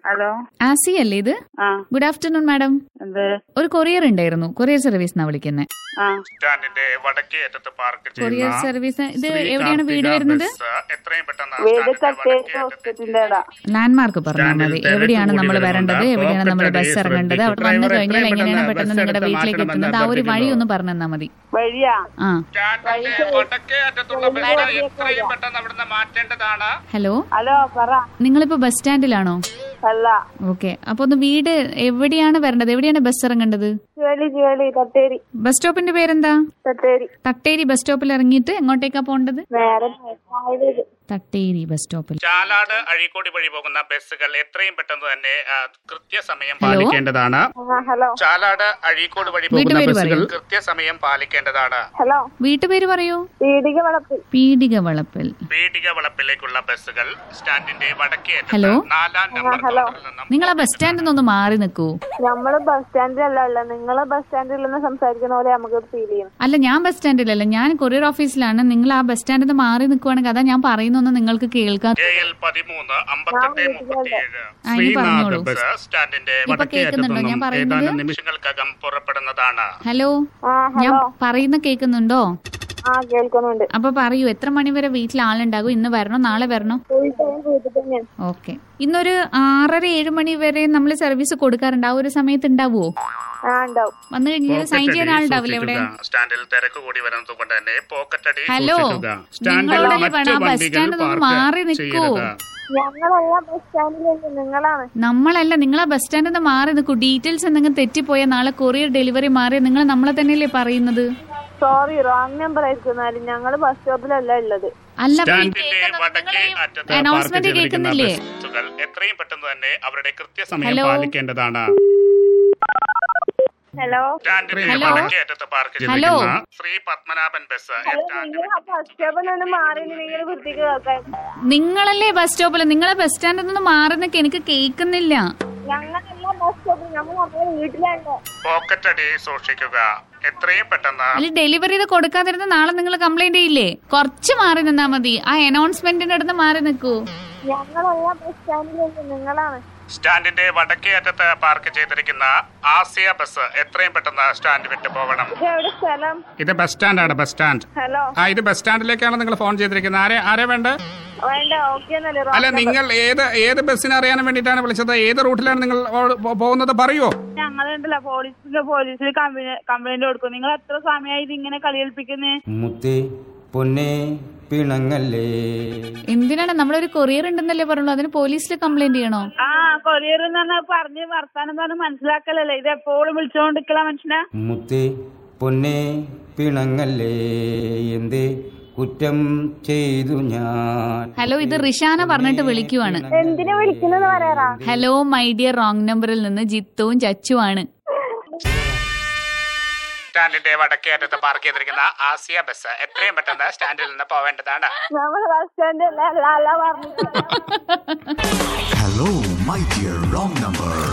Hello ആസി അല്ലേ ഇത് ആ ഗുഡ് ആഫ്റ്റർനൂൺ മാഡം എന്ത് ഒരു കൊറിയർ ഉണ്ടായിരുന്നു കൊറിയർ സർവീസ് എന്നാ വിളിക്കുന്നത് ആ സ്റ്റാൻഡിന്റെ വടക്കേ അറ്റത്ത് പാർക്ക് കൊറിയർ ചെയ്യുന്ന സർവീസ് ഇത് ശ്രീ എവിടെയാണ് വീട് കാർത്തിക വരുന്നത് ബസ് എത്രയും പെട്ടെന്ന് വീട് സ്റ്റാൻഡിന്റെ കട്ടേരി വടക്കേ അറ്റത്ത് ഹോസ്പിറ്റലിന്റെ ഇടാ ലാൻഡ്മാർക്ക് പറഞ്ഞാൽ സ്റ്റാൻഡിൽ മതി തിരക്ക് എവിടെയാണ് കൂടി നമ്മൾ വരുന്നുണ്ട്. വരേണ്ടത് എവിടെയാണ് നമ്മൾ പോക്കറ്റ് ബസ് ഇറങ്ങേണ്ടത് അടിയിൽ അവിടെ വന്നു ഡ്രൈവർ കഴിഞ്ഞാൽ എത്രയും എങ്ങനെയാണ് പെട്ടെന്ന് പെട്ടെന്ന് ബസ് നിങ്ങളുടെ എടുത്ത് വീട്ടിലേക്ക് മാറ്റണമെന്ന് എത്തുന്നത് ആ ഒരു വഴി അഭ്യർത്ഥിക്കുന്നു. ഒന്ന് പറഞ്ഞു തന്നാൽ മതി വഴിയാ ആ സ്റ്റാൻഡിന്റെ വടക്കേ അറ്റത്തുള്ള ബസ് എത്രയും പെട്ടെന്ന് അവിടുന്ന് മാറ്റേണ്ടതാണ് ഹലോ ഹലോ പറ നിങ്ങളിപ്പോ ബസ് സ്റ്റാൻഡിലാണോ അല്ല ഓക്കെ അപ്പൊ ഒന്ന് വീട് എവിടെയാണ് വരേണ്ടത് എവിടെയാണ് ബസ് ഇറങ്ങേണ്ടത് ജുവലി ജുവലി തട്ടേരി ബസ് സ്റ്റോപ്പിന്റെ പേരെന്താ തട്ടേരി തട്ടേരി ബസ് സ്റ്റോപ്പിൽ ഇറങ്ങിയിട്ട് എങ്ങോട്ടേക്കാ പോണ്ടത് നേരെ മേപ്പായത്. തട്ടേരി ബസ് സ്റ്റോപ്പിൽ ചാലാട് അഴീക്കോട് വഴി പോകുന്ന ബസ്സുകൾ എത്രയും പെട്ടെന്ന് തന്നെ ആ, കൃത്യസമയം ഹലോ? പാലിക്കേണ്ടതാണ് ആ ഹലോ ചാലാട് അഴീക്കോട് വഴി പോകുന്ന വീട്ടുപേര് ബസ്സുകൾ പറയൂ. കൃത്യസമയം പാലിക്കേണ്ടതാണ് ഹലോ വീട്ടുപേര് പറയൂ പീടിക വളപ്പിൽ പീടിക വളപ്പിൽ പീടിക വളപ്പിലേക്കുള്ള ബസ്സുകൾ സ്റ്റാൻഡിന്റെ വടക്കേ അറ്റത്ത് ഹലോ? നാലാം നമ്പർ ഹലോ. കൗണ്ടറിൽ നിന്നും നിങ്ങൾ ആ ബസ് സ്റ്റാൻഡിൽ നിന്നൊന്ന് മാറി നിൽക്കൂ നമ്മള് ബസ് സ്റ്റാൻഡിലല്ല ഉള്ളത് നിങ്ങള് ബസ് സ്റ്റാൻഡിൽ നിന്ന് സംസാരിക്കുന്ന പോലെ നമുക്ക് ഫീൽ ചെയ്യും അല്ല ഞാൻ ബസ് സ്റ്റാൻഡിലല്ല ഞാൻ കൊറിയർ ഓഫീസിലാണ് നിങ്ങൾ ആ ബസ് സ്റ്റാൻഡിൽ നിന്ന് മാറി നിൽക്കുവാണെങ്കിൽ അതാ ഞാൻ പറയുന്നൊന്നും നിങ്ങൾക്ക് കേൾക്കാം കെ എൽ പതിമൂന്ന് അമ്പത്തെട്ട് മുപ്പത്തിയേഴ് ആ, ഇനി പറഞ്ഞോളൂ. ബസ് സ്റ്റാൻഡിന്റെ ഇപ്പൊ വടക്കേ കേൾക്കുന്നുണ്ടോ ഞാൻ അറ്റത്തുനിന്നും പറയുന്നത്? ഏതാനും നിമിഷങ്ങൾക്കകം പുറപ്പെടുന്നതാണ് ഹലോ ആ ഞാൻ ഹലോ പറയുന്ന കേൾക്കുന്നുണ്ടോ ആ കേൾക്കുന്നുണ്ട് അപ്പൊ പറയൂ എത്ര മണി വരെ വീട്ടിൽ ആളുണ്ടാകും ഇന്ന് വരണോ നാളെ വരണോ ഫുൾ ടൈം വീട്ടിൽ തന്നെയാണ് ഓക്കെ ഇന്നൊരു ആറര ഏഴ് മണി വരെ നമ്മൾ സർവീസ് കൊടുക്കാറുണ്ട് ആ ഒരു സമയത്ത് ഉണ്ടാവുമോ ആ ഉണ്ടാവും വന്നു കഴിഞ്ഞാൽ സൈൻ ചെയ്യാൻ ആളുണ്ടാവില്ലേ ഇവിടെ സ്റ്റാൻഡിൽ തിരക്ക് കൂടി വരുന്നത് കൊണ്ട് തന്നെ പോക്കറ്റ് അടി ഹലോ സൂക്ഷിക്കുക. സ്റ്റാൻഡിൽ നിങ്ങളോട് മറ്റു വേണം ആ ബസ് വണ്ടികൾ സ്റ്റാൻഡിൽ നിന്ന് പാർക്ക് മാറി നിൽക്കൂ ചെയ്യരുത്. ഞങ്ങളല്ല ബസ് സ്റ്റാൻഡിലുണ്ട് നിങ്ങളാണ് നമ്മളല്ല നിങ്ങൾ ആ ബസ് സ്റ്റാൻഡിൽ നിന്ന് മാറി നിൽക്കൂ ഡീറ്റെയിൽസ് എന്തെങ്കിലും തെറ്റിപ്പോയാൽ നാളെ കൊറിയർ ഡെലിവറി മാറി നിങ്ങൾ നമ്മളെ തന്നെയല്ലേ പറയുന്നത് സോറി റോങ് നമ്പർ ആയിരിക്കുന്നാലും ഞങ്ങള് ബസ് സ്റ്റോപ്പിലല്ല ഉള്ളത് അല്ല അപ്പൊ ഈ സ്റ്റാൻഡിന്റെ കേൾക്കുന്ന വടക്കേ അറ്റത്ത് പാർക്ക് announcement ചെയ്തിരിക്കുന്ന കേൾക്കുന്നില്ലേ? ബസ്സുകൾ എത്രയും പെട്ടെന്ന് തന്നെ അവരുടെ കൃത്യസമയം ഹലോ? പാലിക്കേണ്ടതാണ് ഹലോ സ്റ്റാൻഡിന്റെ ഹലോ? വടക്കേ അറ്റത്ത് പാർക്ക് ഹലോ? ചെയ്തിരിക്കുന്ന ശ്രീ പത്മനാഭൻ ബസ് സ്റ്റാൻഡിൽ നിങ്ങൾ ബസ് സ്റ്റോപ്പിൽ നിന്ന് മാറി നിങ്ങൾ വൃത്തിക്ക് കേൾക്കാൻ നിങ്ങളല്ലേ ബസ് സ്റ്റോപ്പിൽ നിങ്ങളെ ബസ് സ്റ്റാൻഡിൽ നിന്ന് മാറി നിൽക്കുക എനിക്ക് കേൾക്കുന്നില്ല ഞങ്ങളല്ല ബസ് സ്റ്റോപ്പിൽ നമ്മൾ നമ്മുടെ വീട്ടിലാണ് പോക്കറ്റ് അടി സൂക്ഷിക്കുക എത്രയും പെട്ടെന്ന് അതിൽ ഡെലിവറി ചെയ്ത് കൊടുക്കാതിരുന്ന നാളെ നിങ്ങൾ കംപ്ലൈന്റ് ചെയ്യില്ലേ കുറച്ച് മാറി നിന്നാ മതി ആ അനൗൺസ്മെന്റിന്റെ അടുത്ത് മാറി നിൽക്കൂ ഞങ്ങളല്ല ബസ് സ്റ്റാൻഡിലുണ്ട് നിങ്ങളാണ് സ്റ്റാൻഡിന്റെ വടക്കേ അറ്റത്ത് പാർക്ക് ചെയ്തിരിക്കുന്ന ആസിയ ബസ് എത്രയും പെട്ടെന്ന് സ്റ്റാൻഡ് വിട്ടു പോകണം ഇത് എവിടെ സ്ഥലം ഇത് ബസ് സ്റ്റാൻഡാണ് ബസ് സ്റ്റാൻഡ് ഹലോ ആ ഇത് ബസ് സ്റ്റാൻഡിലേക്കാണ് നിങ്ങൾ ഫോൺ ചെയ്തിരിക്കുന്നത് ആരെ ആരെ വേണ്ട വേണ്ട ഓക്കെ എന്നല്ലേ അല്ല നിങ്ങൾ ഏത് ഏത് ബസ്സിനെ അറിയാൻ വേണ്ടിയിട്ടാണ് വിളിച്ചത് ഏത് റൂട്ടിലാണ് നിങ്ങൾ ഓ- പോ- പോകുന്നത് പറയുമോ ഞങ്ങളുണ്ടല്ലോ പോലീസിൽ പോലീസിൽ കംപ്ലൈന്റ് കൊടുക്കും നിങ്ങൾ എത്ര സമയമായി ഇത് ഇങ്ങനെ കളിയേൽപ്പിക്കുന്നേ മുത്തേ പൊന്നെ പിണങ്ങല്ലേ എന്തിനാണ് നമ്മളൊരു കൊറിയർ ഉണ്ടെന്നല്ലേ പറയുള്ളൂ അതിന് പോലീസിൽ കംപ്ലൈന്റ് ചെയ്യണോ ആ കൊറിയർ എന്ന് പറഞ്ഞാൽ പറഞ്ഞ് വർത്താനം പറഞ്ഞ് മനസ്സിലാക്കലല്ലേ ഇത് എപ്പോഴും വിളിച്ചോണ്ടിരിക്കല മനുഷ്യനെ മുത്തേ പൊന്നെ പിണങ്ങല്ലേ എന്തേ കുറ്റം ചെയ്തു ഞാൻ ഹലോ ഇത് റിഷാന പറഞ്ഞിട്ട് വിളിക്കുവാണ് എന്തിനാ വിളിക്കുന്നത് പറയാറാ ഹലോ മൈ ഡിയർ റോങ് നമ്പറിൽ നിന്ന് ജിത്തുവും ചച്ചുവാണ് സ്റ്റാൻഡിന്റെ വടക്കേ അറ്റത്ത് പാർക്ക് ചെയ്തിരിക്കുന്ന ആസിയ ബസ് എത്രയും പെട്ടെന്ന് സ്റ്റാൻഡിൽ നിന്ന് പോവേണ്ടതാണ് നമ്മൾ ബസ് സ്റ്റാൻഡിൽ അല്ല അല്ല പറഞ്ഞു Hello, my dear wrong number.